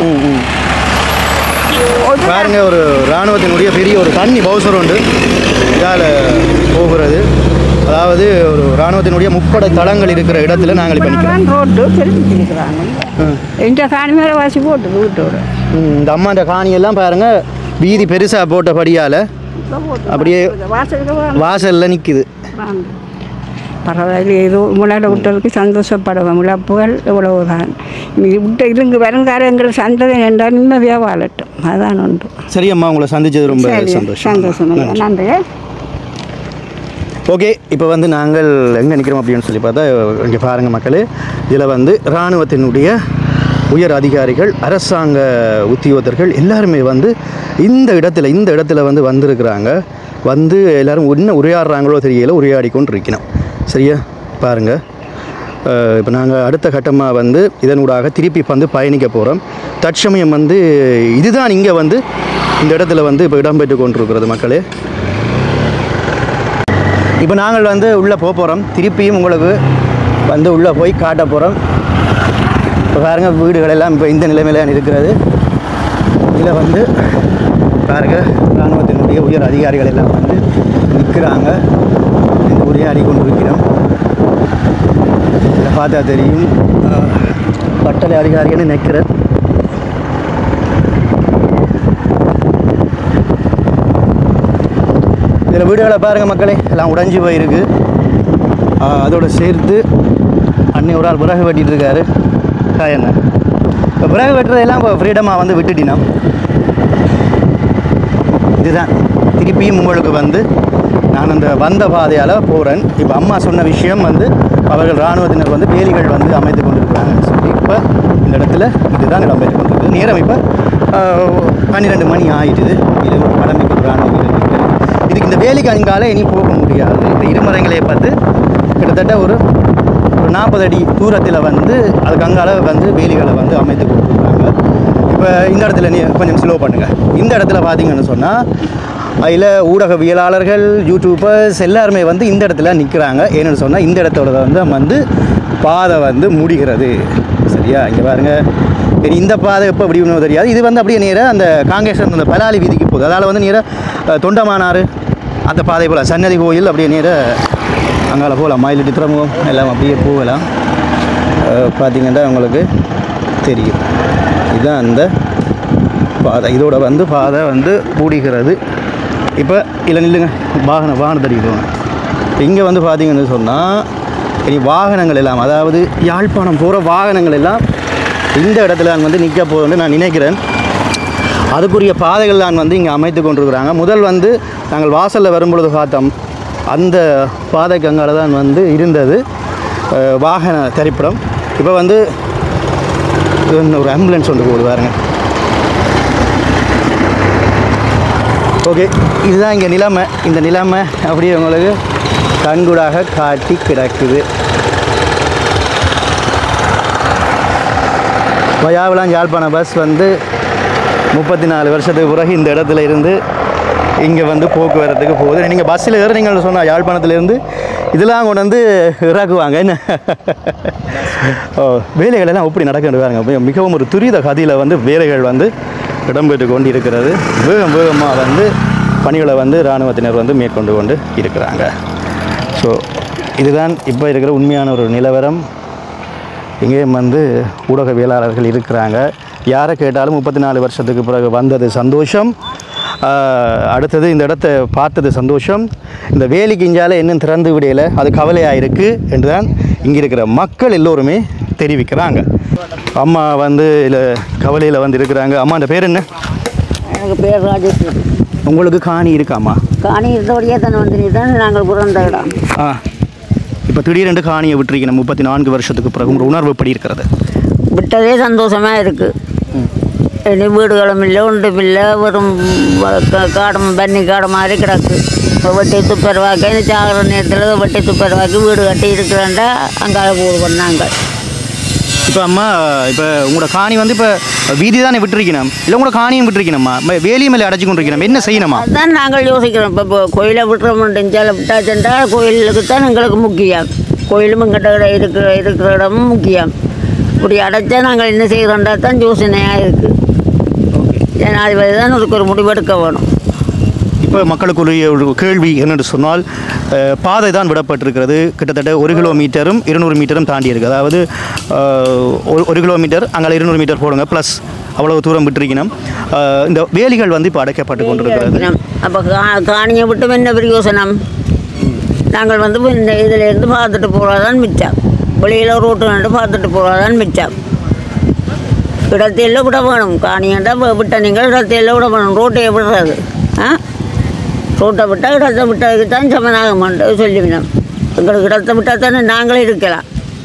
பாருங்க ஒரு இராணுவத்தினுடைய பெரிய ஒரு தண்ணி பவுசர் உண்டு இதால் போகிறது அதாவது ஒரு இராணுவத்தினுடைய முப்படை தளங்கள் இருக்கிற இடத்துல நாங்கள் இப்போ நிற்கிறோம் தான் ரோட்டு தெரிஞ்சுக்கிறாங்க இந்த காணி மேலே வாசி போட்டு வீட்டோட ம், இந்த அம்மாண்ட காணியெல்லாம் பாருங்க வீதி பெருசாக போட்டபடியால் அப்படியே வாசலுக்கு வா- வாசலில் நிற்குது வாங்க. பரவாயில்ல ஏதோ முன்னாடி விட்டதுக்கு சந்தோஷப்படுவோம் இழப்புகள் இவ்வளவுதான் நீ விட்ட இருங்க வருங்காரங்கள் சந்ததி என்றால் நிம்மதியாக வாழட்டும் அதான் உண்டு சரி அம்மா உங்களை சந்திச்சது ரொம்ப சரி சந்தோஷம் சந்தோஷம் ஐயா. நன்றி ஓகே இப்போ வந்து நாங்கள் எங்கே நிற்கிறோம் அப்படின்னு சொல்லி பார்த்தா இங்கே பாருங்கள் மக்களே இதில் வந்து இராணுவத்தினுடைய உயர் அதிகாரிகள் அரசாங்க உத்தியோகத்தர்கள் எல்லாருமே வந்து இந்த இடத்துல இந்த இடத்துல வந்து வந்திருக்கிறாங்க வந்து எல்லாரும் என்ன உரையாடுறாங்களோ தெரியல உரையாடி கொண்டு இருக்கணும் சரியா பாருங்கள் இப்போ நாங்கள் அடுத்த கட்டமாக வந்து இதனூடாக திருப்பி வந்து பயணிக்க போகிறோம் தற்சமயம் வந்து இதுதான் இங்கே வந்து இந்த இடத்துல வந்து இப்போ இடம்பெற்று கொண்டிருக்கிறது மக்களே இப்போ நாங்கள் வந்து உள்ளே போக போகிறோம் திருப்பியும் உங்களுக்கு வந்து உள்ளே போய் காட்ட போகிறோம் இப்போ பாருங்க வீடுகள் எல்லாம் இப்போ இந்த நிலைமையில இருக்கிறது இதில் வந்து பாருங்க இராணுவத்தினுடைய உயர் அதிகாரிகள் எல்லாம் வந்து நிற்கிறாங்க இந்த உரையாடி கொண்டு இருக்கிறோம் இதில் பார்த்தா தெரியும் அஹ், பட்டளை அதிகாரின்னு நிற்கிறேன் இதில் வீடுகளை பாருங்கள் மக்களே எல்லாம் உடைஞ்சு போயிருக்கு ஆ, அதோட சேர்த்து அண்ணி ஒரு ஆள் விறகு வெட்டிட்டு இருக்காரு ஹாய் அண்ணா இப்போ விறகு வெட்டுறதெல்லாம் இப்போ ஃப்ரீடமாக வந்து விட்டுட்டினோம் இதுதான் திருப்பியும் உங்களுக்கு வந்து நான் அந்த வந்த பாதையால் போகிறேன் இப்போ அம்மா சொன்ன விஷயம் வந்து அவர்கள் இராணுவத்தினர் வந்து வேலிகள் வந்து அமைத்து கொண்டிருக்கிறாங்கன்னு சொல்லி இப்போ இந்த இடத்துல இதுதான் இடம்பெற்று கொண்டிருக்குது நேரம் இப்போ பன்னிரெண்டு மணி ஆயிடுது இது ஒரு கடமைக்கு ஒரு இராணுவ வீரர் இருக்கிறார். இதுக்கு இந்த வேலிக்கு அங்கால இனி போக முடியாது இந்த இருமரங்களை பார்த்து கிட்டத்தட்ட ஒரு ஒரு நாற்பது அடி தூரத்தில் வந்து அதுக்கு அங்கால வந்து வேலிகளை வந்து அமைத்து கொடுத்துருக்காங்க இப்போ இந்த இடத்துல நீ கொஞ்சம் ஸ்லோ பண்ணுங்கள் இந்த இடத்துல பார்த்தீங்கன்னு சொன்னால் அதில் ஊடகவியலாளர்கள் யூடியூபர்ஸ் எல்லாருமே வந்து இந்த இடத்துல நிற்கிறாங்க ஏன்னு சொன்னால் இந்த இடத்தோட வந்து வந்து பாதை வந்து முடிகிறது சரியா இங்கே பாருங்க சரி இந்த பாதை எப்போ எப்படி ஒன்றும் தெரியாது இது வந்து அப்படியே நேராக அந்த காங்கேசன் அந்த பலாலி வீதிக்கு போகுது அதால் வந்து நேராக தொண்டமானாறு அந்த பாதை போல் சன்னதி கோயில் அப்படியே நேராக அங்கால போகலாம் மயிலிட்டு துறைமுகம் எல்லாம் அப்படியே போகலாம் அஹ் பார்த்தீங்கன்னா உங்களுக்கு தெரியும் இதுதான் அந்த பாதை இதோட வந்து பாதை வந்து மூடிகிறது இப்போ இல்லை நில்லுங்க வாகனம் வாகனம் தெரியுதுங்க இங்கே வந்து பார்த்தீங்கன்னு சொன்னால் இனி வாகனங்கள் எல்லாம் அதாவது யாழ்ப்பாணம் போகிற வாகனங்கள் எல்லாம் இந்த இடத்துல நான் வந்து நிற்க போகுதுன்னு நான் நினைக்கிறேன் அதுக்குரிய பாதைகள் தான் வந்து இங்கே அமைத்து கொண்டிருக்கிறாங்க முதல் வந்து நாங்கள் வாசலில் வரும்பொழுது பார்த்தோம் அந்த பாதைக்கு அங்கால தான் வந்து இருந்தது அஹ், வாகன திரைப்படம் இப்போ வந்து இது வந்து ஒரு ஆம்புலன்ஸ் ஒன்று போகுது பாருங்க ஓகே இதுதான் இங்கே நிலைமை இந்த நிலைமை அப்படியே உங்களுக்கு கண்கூடாக காட்டி கிடக்குது வயாவிலாம் யாழ்ப்பாண பஸ் வந்து முப்பத்தி நாலு வருஷத்துக்கு பிறகு இந்த இடத்துல இருந்து இங்கே வந்து போக்குவரத்துக்கு போகுது நீங்கள் பஸ்ஸில் ஏற நீங்கள் சொன்னால் யாழ்ப்பாணத்துலேருந்து இதெல்லாம் கொண்டு வந்து இறக்குவாங்க என்ன ஓ வேலைகள் எல்லாம் எப்படி நடக்கிறது பாருங்க மிக- மிகவும் ஒரு துரித கதியில் வந்து வேலைகள் வந்து இடம்பெற்று கொண்டு இருக்கிறது வேகம் வேகமாக வந்து பணிகளை வந்து இராணுவத்தினர் வந்து மேற்கொண்டு கொண்டு இருக்கிறாங்க ஸோ இதுதான் இப்போ இருக்கிற உண்மையான ஒரு நிலவரம் இங்கேயும் வந்து ஊடகவியலாளர்கள் இருக்கிறாங்க யாரை கேட்டாலும் முப்பத்தி நாலு வருஷத்துக்கு பிறகு வந்தது சந்தோஷம் ஆஹ், அடுத்தது இந்த இடத்த பார்த்தது சந்தோஷம் இந்த வேலிக்கு இஞ்சால இன்னும் திறந்து விடையில அது கவலையாக இருக்குது என்று தான் இங்கே இருக்கிற மக்கள் எல்லோருமே தெரிவிக்கிறாங்க அம்மா வந்து இல்லை கவலையில் வந்து இருக்கிறாங்க அம்மா அந்த பேர் என்ன எனக்கு பேர் ராஜேஸ்வரி உங்களுக்கு காணி இருக்காம்மா காணி இருந்தபடியே தானே வந்து தான் நாங்கள் பிறந்த இடம் ஆ இப்போ திடீரென்று காணியை விட்டுருக்கீங்க முப்பத்தி நான்கு வருஷத்துக்கு பிறகு உங்கள் உணர்வு எப்படி இருக்கிறது விட்டதே சந்தோஷமாக இருக்குது இனி வீடுகளும் இல்லை ஒன்றும் இல்லை வெறும் வ- க- காடும் பன்னி காடு மாதிரி கிடக்கு இப்போ வெட்டி துப்பரவாக்கி இந்த சாகிற நேரத்தில் வெட்டி துப்பரவாக்கி வீடு கட்டி இருக்கிறாண்டா அங்கால கூடு பண்ணாங்க இப்போ அம்மா இப்போ உங்களோட காணி வந்து இப்போ வீதி தானே விட்டுருக்கணும் இல்லை உங்களோட காணியும் விட்டுருக்கணும்மா வேலியும் மேலே அடைச்சி கொண்டிருக்கணும் என்ன செய்யணுமா அதுதான் நாங்கள் யோசிக்கிறோம் இப்போ இப்போ கோயிலை விட்டுறோம்னு சில விட்டாச்சுண்டா கோயிலுக்கு தான் எங்களுக்கு முக்கியம் கோயிலும் எங்கிட்ட இருக்கிற இருக்கிற இடமும் முக்கியம் இப்படி அடைச்சா நாங்கள் என்ன செய்கிறோண்டா தான் யோசனையாக இருக்குது ஜனாதிபதி தான் அதுக்கு ஒரு முடிவெடுக்க வேணும் இப்போ மக்களுக்குரிய ஒரு கேள்வி என்னென்று சொன்னால் அஹ், பாதை தான் விடப்பட்டிருக்கிறது கிட்டத்தட்ட ஒரு கிலோமீட்டரும் இருநூறு மீட்டரும் தாண்டி இருக்குது அதாவது அஹ், ஒரு ஒரு கிலோமீட்டர் அங்கே இருநூறு மீட்டர் போடுங்க ப்ளஸ் அவ்வளவு தூரம் விட்டுருக்கணும் அஹ், இந்த வேலிகள் வந்து இப்போ அடைக்கப்பட்டு கொண்டிருக்கிறது அப்போ கா காணியை விட்டு என்ன பிரயோசனம் நாங்கள் வந்து இந்த இதில் இருந்து பார்த்துட்டு போகிறதான் மிச்சம் வெளியில் ரோட்டு நட்டு பார்த்துட்டு போகிறதான் மிச்சம் இடத்தையெல்லாம் விட வேணும் காணியாண்டா விட்ட நீங்கள் இடத்தையெல்லாம் விட வேணும் ரோட்டை விடுறது ஆ ரோட்டை விட்டால் இடத்தை விட்டதுக்கு தான் சமனாக மாட்டோம் சொல்லிவிடும் எங்களுக்கு இடத்தை விட்டால் தானே நாங்களே இருக்கலாம்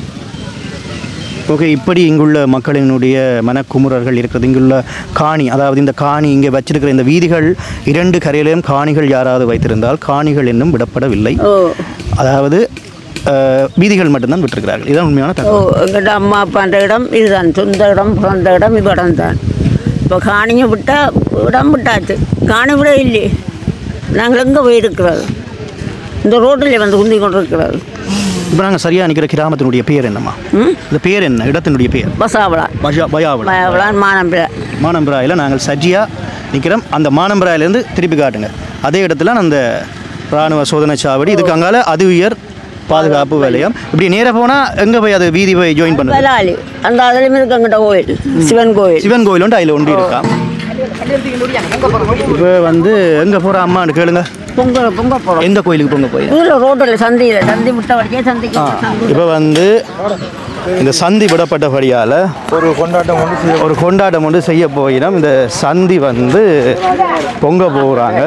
ஓகே இப்படி இங்குள்ள மக்களினுடைய மனக்குமுறல்கள் இருக்கிறது இங்குள்ள காணி அதாவது இந்த காணி இங்கே வச்சிருக்கிற இந்த வீதிகள் இரண்டு கரையிலும் காணிகள் யாராவது வைத்திருந்தால் காணிகள் இன்னும் விடப்படவில்லை ஓ அதாவது அஹ், வீதிகள் மட்டும்தான் விட்டிருக்கிறார்கள் இதுதான் உண்மையான ஓ தகவல் எங்கிட்ட அம்மா அப்பான்ற இடம் இதுதான் சொந்த இடம் பிறந்த இடம் இவ்விடம் தான் இப்போ காணியை விட்டால் இடம் விட்டாச்சு காணி விட இல்லையே நாங்கள் எங்கே போயிருக்கிறது இந்த ரோட்டில் வந்து குந்தி கொண்டு இருக்கிறது இப்போ நாங்கள் சரியாக நிற்கிற கிராமத்தினுடைய பேர் என்னம்மா ம் இந்த பேர் என்ன இடத்தினுடைய பேர் பசாவளா பஜா பயாவளம் பயவளான் மானம்பிழ மானம்பராயில் நாங்கள் சரியாக நிற்கிறோம் அந்த மானம்பராயிலேருந்து திருப்பி காட்டுங்க அதே இடத்துல அந்த இராணுவ சோதனை சாவடி இதுக்கு அங்கால அது உயர் பாதுகாப்பு வேலையம் இப்படி நேராக போனால் எங்கே போய் அது வீதி போய் ஜாயின் பண்ணுறது பலாலி அந்த அதுலேயும் இருக்கு எங்கிட்ட கோயில் சிவன் கோயில் சிவன் கோயில் உண்டு அதில் ஒன்று இருக்கா இப்போ வந்து எங்கே போகிற அம்மான்னு கேளுங்க பொங்க பொங்க போகிறோம் எந்த கோயிலுக்கு பொங்க போய் இதில் ரோட்டில் சந்தியில் சந்தி விட்ட வரைக்கும் சந்திக்கு சந்தி இப்போ வந்து இந்த சந்தி விடப்பட்டபடியால் ஒரு கொண்டாட்டம் ஒன்று ஒரு கொண்டாட்டம் ஒன்று செய்ய போயிடும் இந்த சந்தி வந்து பொங்க போகிறாங்க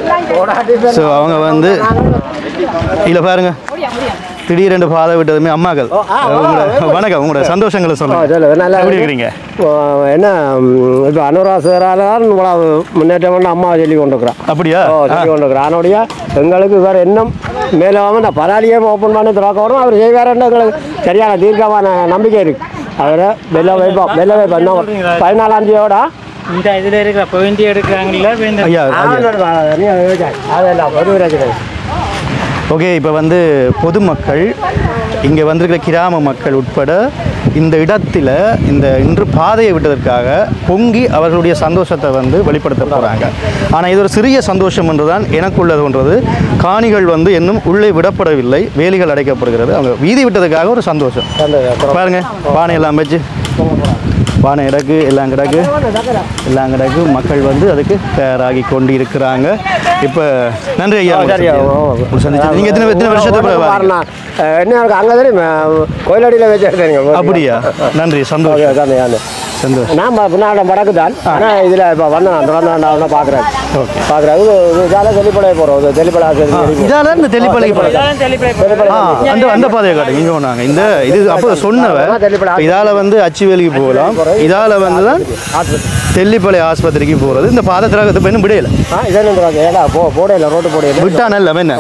ஸோ அவங்க வந்து இல்லை பாருங்க திடீரென்று பாதை விட்டதுமே அம்மாக்கள் உங்களோட வணக்கம் உங்களோட சந்தோஷங்களை சொல்லுங்க நல்லா எப்படி இருக்கிறீங்க இப்போ என்ன இப்போ அனுராசரால இவ்வளவு முன்னேற்றம் பண்ண அம்மா சொல்லி கொண்டிருக்கிறான் அப்படியா ஓ சொல்லி கொண்டிருக்கிறான் அதனுடைய எங்களுக்கு வேறு இன்னும் மேலே வாங்க இந்த பராலியே ஓப்பன் பண்ணி திறக்க வரும் அவர் செய்வாருன்னு எங்களுக்கு சரியான தீர்க்கமான நம்பிக்கை இருக்கு அவரை வெளில வைப்போம் வெளில வைப்போம் இன்னும் பதினாலாம் தேதியோட இந்த இதில் இருக்கிற பாயிண்ட் எடுக்கிறாங்கல்ல இப்ப இந்த ஐயா ஐயா அதெல்லாம் ஒரு பிரச்சனை ஓகே இப்போ வந்து பொதுமக்கள் இங்கே வந்திருக்கிற கிராம மக்கள் உட்பட இந்த இடத்துல இந்த இன்று பாதையை விட்டதற்காக பொங்கி அவர்களுடைய சந்தோஷத்தை வந்து வெளிப்படுத்த போகிறாங்க ஆனால் இது ஒரு சிறிய சந்தோஷம் என்றுதான் எனக்குள்ளதுன்றது காணிகள் வந்து இன்னும் உள்ளே விடப்படவில்லை வேலிகள் அடைக்கப்படுகிறது அவங்க வீதி விட்டதுக்காக ஒரு சந்தோஷம் பாருங்க பானை எல்லாம் வச்சு பானை கிடக்கு எல்லாம் கிடக்கு எல்லாம் கிடக்கு மக்கள் வந்து அதுக்கு தயாராகி கொண்டு இருக்கிறாங்க இப்போ நன்றி ஐயா சரி, ஓ, ஓ. உங்களை சந்திச்சது. நீங்க எத்தனை எத்தனை வருஷத்துக்கு பிறகு வாரீங்க? வரணும். அஹ், என்ன இருக்கு அங்கே தெரியும் கோயிலடியில் வச்சு எடுத்துருங்க அப்படியா நன்றி சந்தோஷம் சந்தோஷம் நான் பின்னாடி வடக்கு தான் ஆனால் இதில் இப்போ வந்தேன் திறந்தாண்டா பார்க்குறேன் ஓகே பார்க்குறேன் இது இதால் தெளிப்படைய போகிறோம் இது தெளிப்படை இதால இந்த தெளிப்பலை தெளிப்படை ஆ அந்த அந்த பாதையை காட்டுங்க இங்கே நாங்கள் இந்த இது அப்போ சொன்னவ இப்ப இதால வந்து அச்சுவேலிக்கு போகலாம் இதால வந்து தான் தெல்லிப்பளை ஆஸ்பத்திரிக்கு போகிறது இந்த பாதை திறக்கிறது பெண்ணும் விடையில ஆ இதெல்லாம் ஏடா போ போடையில் ரோட்டு போடையில் விட்டா நல்ல என்ன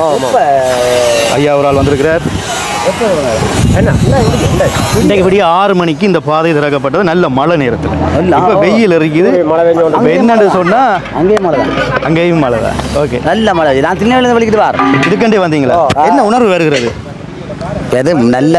ஐயா ஒரு ஆள் வந்திருக்கிறார் என்ன இன்றைக்கு விடிய ஆறு மணிக்கு இந்த பாதை திறக்கப்பட்டது நல்ல மழை நேரத்தில் இப்போ வெயில் இருக்குது மழை பெஞ்சு கொண்டு இப்போ என்னன்னு சொன்னா அங்கேயும் மழை தான் அங்கேயும் மழை தான் ஓகே நல்ல மழை நான் திருநெல்வேலி வலிக்கிட்டு வரேன் இதுக்கண்டே வந்தீங்களா என்ன உணர்வு வருகிறது எது நல்ல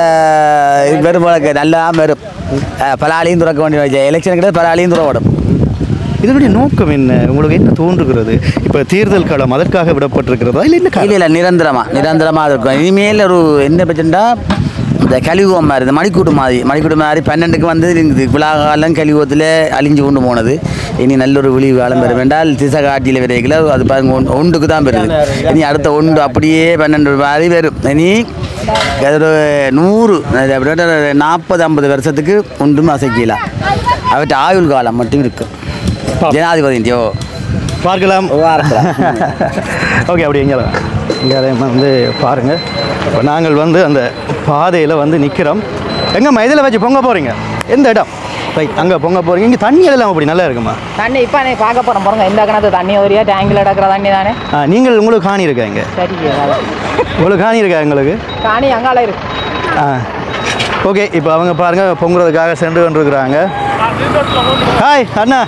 வரும் வழக்கு நல்லா வரும் அஹ், பலாலியும் துறக்க வேண்டிய எலெக்ஷன் கிடையாது பலாலியும் துற விடும் இதனுடைய நோக்கம் என்ன உங்களுக்கு என்ன தோன்றுகிறது இப்போ தேர்தல் காலம் அதற்காக விடப்பட்டிருக்கிறதா இல்லை என்ன இல்லை காரணம்? இல்லை நிரந்தரமா நிரந்தரமாக இருக்கும் இனிமேல் ஒரு என்ன பிரச்சனைடா இந்த கலியுகம் மாதிரி இந்த மணிக்கூட்டு மாதிரி மணிக்கூட்டு மாதிரி பன்னெண்டுக்கு வந்து இந்த விழா காலம் கலியுகத்தில் அழிஞ்சு கொண்டு போனது இனி நல்ல ஒரு விழிவு காலம் பெறும் என்றால் திசை காட்டியில் விரைவில் அது பாருங்க ஒன்- ஒன்றுக்கு தான் பெறுது இனி அடுத்த ஒன்று அப்படியே பன்னெண்டு மாதிரி வரும் இனி அது ஒரு நூறு நாற்பது ஐம்பது வருஷத்துக்கு ஒன்றும் அசைக்கலாம் அவற்றை ஆயுள் காலம் மட்டும் இருக்கும் ஜனாதிபதியோ பார்க்கலாம் ஓகே அப்படி எங்கே இங்கே வந்து பாருங்கள் இப்போ நாங்கள் வந்து அந்த பாதையில் வந்து நிற்கிறோம் எங்கம்மா இதில் வச்சு பொங்க போகிறீங்க எந்த இடம் ரைட் அங்கே பொங்க போகிறீங்க இங்கே தண்ணி எல்லாம் அப்படி நல்லா இருக்குமா தண்ணி இப்போ நீ பார்க்க போகிறோம் பாருங்க இந்த கிணத்து தண்ணி வரியா டேங்கில் எடுக்கிற தண்ணி தானே ஆ, நீங்கள் உங்களுக்கு காணி இருக்கா இங்கே சரி உங்களுக்கு காணி இருக்கா உங்களுக்கு காணி அங்கால இருக்கு ஆ ஓகே இப்போ அவங்க பாருங்கள் பொங்குறதுக்காக சென்று கொண்டிருக்கிறாங்க ஹாய் அண்ணா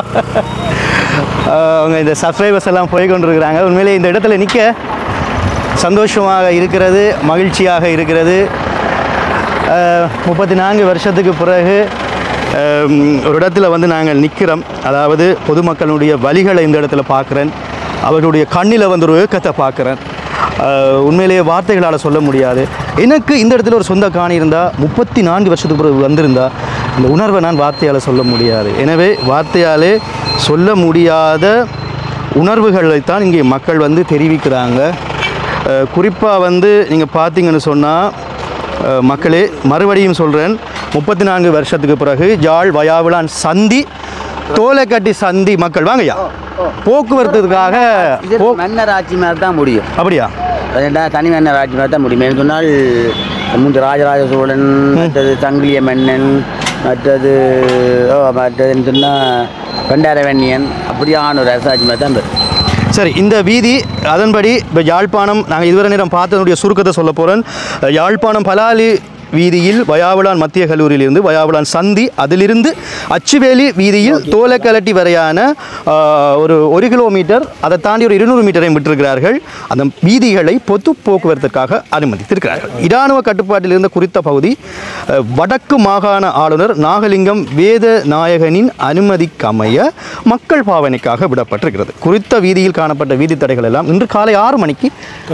ஆ, அவங்க இந்த சப்ஸ்கிரைபர்ஸ் எல்லாம் போய் கொண்டிருக்கிறாங்க உண்மையிலே இந்த இடத்துல நிற்க சந்தோஷமாக இருக்கிறது மகிழ்ச்சியாக இருக்கிறது முப்பத்தி நான்கு வருஷத்துக்கு பிறகு ஆம், ஒரு இடத்துல வந்து நாங்கள் நிற்கிறோம் அதாவது பொதுமக்களுடைய வழிகளை இந்த இடத்துல பார்க்குறேன் அவர்களுடைய கண்ணில் வந்து ஒரு ஏக்கத்தை பார்க்குறேன் ஆஹ், உண்மையிலேயே வார்த்தைகளால் சொல்ல முடியாது எனக்கு இந்த இடத்துல ஒரு சொந்த காணி இருந்தால் முப்பத்தி நான்கு வருஷத்துக்கு பிறகு வந்திருந்தா இந்த உணர்வை நான் வார்த்தையால் சொல்ல முடியாது எனவே வார்த்தையாலே சொல்ல முடியாத உணர்வுகளைத்தான் இங்கே மக்கள் வந்து தெரிவிக்கிறாங்க குறிப்பாக வந்து நீங்கள் பார்த்தீங்கன்னு சொன்னால் அஹ் மக்களே மறுபடியும் சொல்கிறேன் முப்பத்தி நான்கு வருஷத்துக்கு பிறகு ஜாழ் வயாவிலான் சந்தி தோலைக்கட்டி சந்தி மக்கள் வாங்கய்யா போக்குவரத்துக்காக இது போ மன்னர் ஆட்சி மாதிரி தான் முடியும் அப்படியா ரெண்டா தனி மன்னர் ஆட்சி மாதிரி தான் முடியும் என்று சொன்னால் முந்தைய ராஜராஜ சோழன் மற்றது சங்கிலிய மன்னன் மற்றது ஓ மற்றதுன்னு சொன்னால் பண்டாரவன்னியன் அப்படியான ஒரு அரசாட்சி மாதிரி தான் பெறும் சரி இந்த வீதி அதன்படி இப்போ யாழ்ப்பாணம் நாங்கள் இதுவரை நேரம் பார்த்ததனுடைய சுருக்கத்தை சொல்ல போகிறேன் யாழ்ப்பாணம் பலாலி வீதியில் வயாவிலான் மத்திய கல்லூரியிலிருந்து வயாவிலான் சந்தி அதிலிருந்து அச்சுவேலி வீதியில் தோலக்கலட்டி வரையான ஆ, ஒரு ஒரு கிலோமீட்டர் அதை தாண்டி ஒரு இருநூறு மீட்டரை விட்டிருக்கிறார்கள் அந்த வீதிகளை பொது போக்குவரத்திற்காக அனுமதித்திருக்கிறார்கள் இராணுவ கட்டுப்பாட்டில் இருந்த குறித்த பகுதி அ, வடக்கு மாகாண ஆளுநர் நாகலிங்கம் வேத நாயகனின் அனுமதிக்கமைய மக்கள் பாவனைக்காக விடப்பட்டிருக்கிறது குறித்த வீதியில் காணப்பட்ட வீதி தடைகள் எல்லாம் இன்று காலை ஆறு மணிக்கு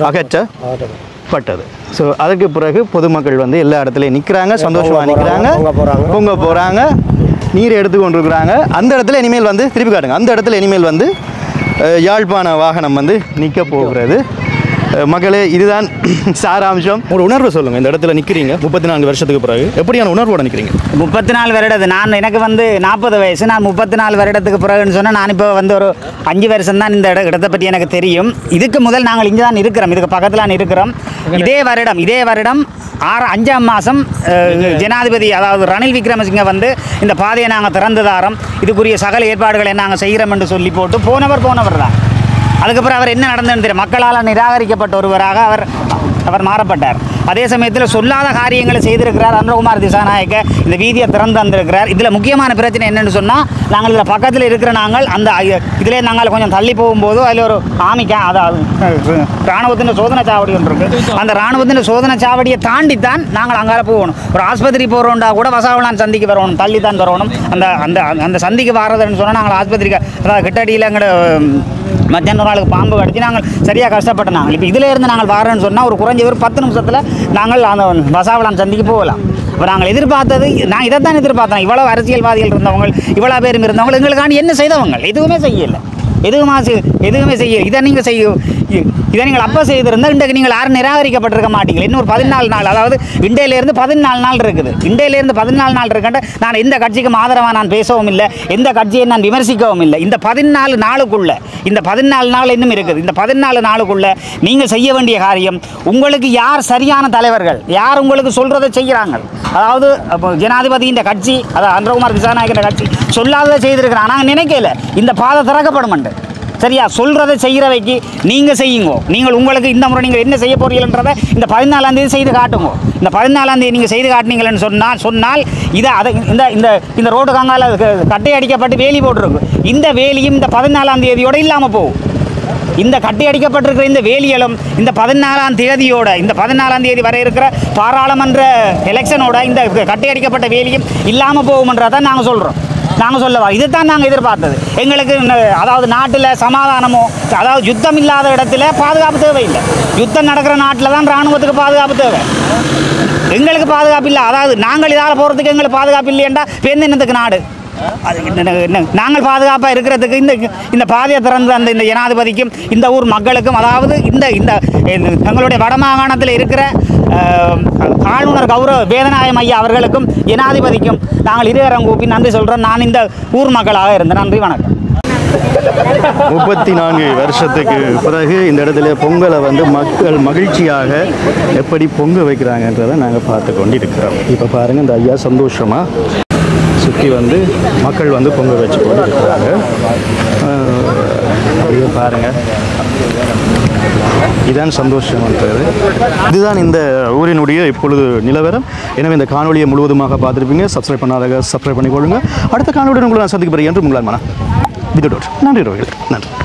அகற்றப்பட்டது ஸோ அதற்கு பிறகு பொதுமக்கள் வந்து எல்லா இடத்துலையும் நிற்கிறாங்க சந்தோஷமாக நிற்கிறாங்க பொங்க போறாங்க. பொங்க போகிறாங்க நீர் எடுத்து கொண்டிருக்கிறாங்க அந்த இடத்துல இனிமேல் வந்து திருப்பி காட்டுங்க அந்த இடத்துல இனிமேல் வந்து அஹ், யாழ்ப்பாண வாகனம் வந்து நிற்க போகிறது அஹ், மக்களே இதுதான் சாராம்சம் ஒரு உணர்வு சொல்லுங்கள் இந்த இடத்துல நிற்கிறீங்க முப்பத்தி நான்கு வருஷத்துக்கு பிறகு எப்படியான உணர்வோட நிற்கிறீங்க முப்பத்தி நாலு வருடத்து நான் எனக்கு வந்து நாற்பது வயசு நான் முப்பத்தி நாலு வருடத்துக்கு பிறகுன்னு சொன்னால் நான் இப்போ வந்து ஒரு அஞ்சு வருஷம் தான் இந்த இட இடத்தை பற்றி எனக்கு தெரியும் இதுக்கு முதல் நாங்கள் இங்கே தான் இருக்கிறோம் இதுக்கு பக்கத்தில் இருக்கிறோம் இதே வருடம் இதே வருடம் ஆறு அஞ்சாம் மாதம் ஜனாதிபதி அதாவது ரணில் விக்ரமசிங்க வந்து இந்த பாதையை நாங்கள் திறந்து தாரோம் இதுக்குரிய சகல ஏற்பாடுகளை நாங்கள் செய்கிறோம் என்று சொல்லி போட்டு போனவர் போனவர் தான் அதுக்கப்புறம் அவர் என்ன நடந்ததுன்னு தெரியும் மக்களால் நிராகரிக்கப்பட்ட ஒருவராக அவர் அவர் மாறப்பட்டார் அதே சமயத்தில் சொல்லாத காரியங்களை செய்திருக்கிறார் அனுரகுமார் திசாநாயக்க இந்த வீதியை திறந்து தந்திருக்கிறார் இதில் முக்கியமான பிரச்சனை என்னன்னு சொன்னால் நாங்கள் இதில் பக்கத்தில் இருக்கிற நாங்கள் அந்த ஐ- இதிலே நாங்கள் கொஞ்சம் தள்ளி போகும்போது அதில் ஒரு ஆமிக்கா அதாவது இராணுவத்தின் சோதனை சாவடி ஒன்று இருக்குது அந்த இராணுவத்தின் சோதனை சாவடியை தாண்டித்தான் நாங்கள் அங்கால போகணும் ஒரு ஆஸ்பத்திரி போகிறோம்டா கூட வசாவளான் சந்திக்கு வரணும் தள்ளி தான் வரணும் அந்த அந்த அந்த சந்திக்கு வர்றதுன்னு சொன்னால் நாங்கள் ஆஸ்பத்திரிக்கு அதாவது கிட்டடியில் எங்களோட மத்தியான ஒரு நாளுக்கு பாம்பு கடிச்சு நாங்கள் சரியாக கஷ்டப்பட்டோம் நாங்கள் இப்போ இதில் இருந்து நாங்கள் வாரேன்னு சொன்னால் ஒரு குறைஞ்ச ஒரு பத்து நிமிஷத்தில் நாங்கள் அந்த வசாவளான் சந்திக்கு போகலாம் இப்போ நாங்கள் எதிர்பார்த்தது நான் இதை தான் எதிர்பார்த்தோம் இவ்வளோ அரசியல்வாதிகள் இருந்தவங்க இவ்வளோ பேரும் இருந்தவங்க எங்களுக்காண்டி என்ன செய்தவங்க எதுவுமே செய்யலை எதுவுமே செய் எதுவுமே செய்ய இதை நீங்கள் செய்ய இ- இதை நீங்கள் அப்போ செய்திருந்தால் இன்றைக்கு நீங்கள் யாரும் நிராகரிக்கப்பட்டிருக்க மாட்டீங்க இன்னும் ஒரு பதினாலு நாள் அதாவது இண்டையிலேருந்து பதினாலு நாள் இருக்குது இண்டையிலேருந்து பதினாலு நாள் இருக்கண்ட நான் எந்த கட்சிக்கும் ஆதரவாக நான் பேசவும் இல்லை எந்த கட்சியை நான் விமர்சிக்கவும் இல்லை இந்த பதினாலு நாளுக்குள்ள இந்த பதினாலு நாள் இன்னும் இருக்குது இந்த பதினாலு நாளுக்குள்ள நீங்கள் செய்ய வேண்டிய காரியம் உங்களுக்கு யார் சரியான தலைவர்கள் யார் உங்களுக்கு சொல்கிறதை செய்கிறாங்க அதாவது அப்போ ஜனாதிபதியின் கட்சி அதாவது அன்றகுமார் திசாநாயகன் கட்சி சொல்லாததை செய்திருக்கிறான் நாங்கள் நினைக்கல இந்த பாதை திறக்கப்படும் சரியா சொல்கிறத செய்கிறவைக்கு நீங்கள் செய்யுங்க நீங்கள் உங்களுக்கு இந்த முறை நீங்கள் என்ன செய்ய போறீங்கன்றதை இந்த பதினாலாம் தேதி செய்து காட்டுங்க இந்த பதினாலாம் தேதி நீங்கள் செய்து காட்டினீங்கன்னு சொன்னால் சொன்னால் இதை அதை இந்த இந்த இந்த ரோடு காங்கால க- கட்டை அடிக்கப்பட்டு வேலி போட்டிருக்கு இந்த வேலியும் இந்த பதினாலாம் தேதியோட இல்லாமல் போகும் இந்த கட்டி அடிக்கப்பட்டிருக்கிற இந்த வேலியலும் இந்த பதினாலாம் தேதியோட இந்த பதினாலாம் தேதி வரை இருக்கிற பாராளுமன்ற எலெக்ஷனோட இந்த கட்டி அடிக்கப்பட்ட வேலியும் இல்லாமல் போகும்ன்றதை நாங்கள் சொல்கிறோம் நாங்கள் சொல்லவா இதைத்தான் நாங்கள் எதிர்பார்த்தது எங்களுக்கு இந்த- அதாவது நாட்டில் சமாதானமோ அதாவது யுத்தம் இல்லாத இடத்துல பாதுகாப்பு தேவையில்லை யுத்தம் நடக்கிற நாட்டில் தான் இராணுவத்துக்கு பாதுகாப்பு தேவை எங்களுக்கு பாதுகாப்பு இல்லை அதாவது நாங்கள் இதால் போகிறதுக்கு எங்களுக்கு பாதுகாப்பு இல்லையேண்டா பெண் என்னத்துக்கு நாடு அது என்ன- என்ன- நாங்கள் பாதுகாப்பாக இருக்கிறதுக்கு இந்த இந்த பாதையை திறந்து அந்த இந்த ஜனாதிபதிக்கும் இந்த ஊர் மக்களுக்கும் அதாவது இந்த இந்த இந்த எங்களுடைய வடமாகாணத்தில் இருக்கிற அஹ், ஆளுநர் கௌரவ வேதநாயகம் ஐயா அவர்களுக்கும் ஜனாதிபதிக்கும் நாங்கள் இருவரம் கூப்பி நன்றி சொல்கிறோம் நான் இந்த ஊர் மக்களாக இருந்தேன் நன்றி வணக்கம் முப்பத்தி நான்கு வருஷத்துக்கு பிறகு இந்த இடத்துல பொங்கலை வந்து மக்கள் மகிழ்ச்சியாக எப்படி பொங்க வைக்கிறாங்கன்றதை நாங்கள் பார்த்து கொண்டு இருக்கிறோம் இப்போ பாருங்கள் இந்த ஐயா சந்தோஷமாக சுற்றி வந்து மக்கள் வந்து பொங்க வச்சு கொண்டு இருக்கிறாங்க அஹ், அப்படியே பாருங்கள் இதான் சந்தோஷம்ன்றது இதுதான் இந்த ஊரினுடைய இப்பொழுது நிலவரம் எனவே இந்த காணொலியை முழுவதுமாக பார்த்துருப்பீங்க சப்ஸ்கிரைப் பண்ணாத சப்ஸ்கிரைப் பண்ணிக்கொள்ளுங்க அடுத்த காணொலியுடன் உங்களை நான் சந்திக்க போகிறேன் என்று உங்களால் மன விதுடோட் நன்றி ரோகில் நன்றி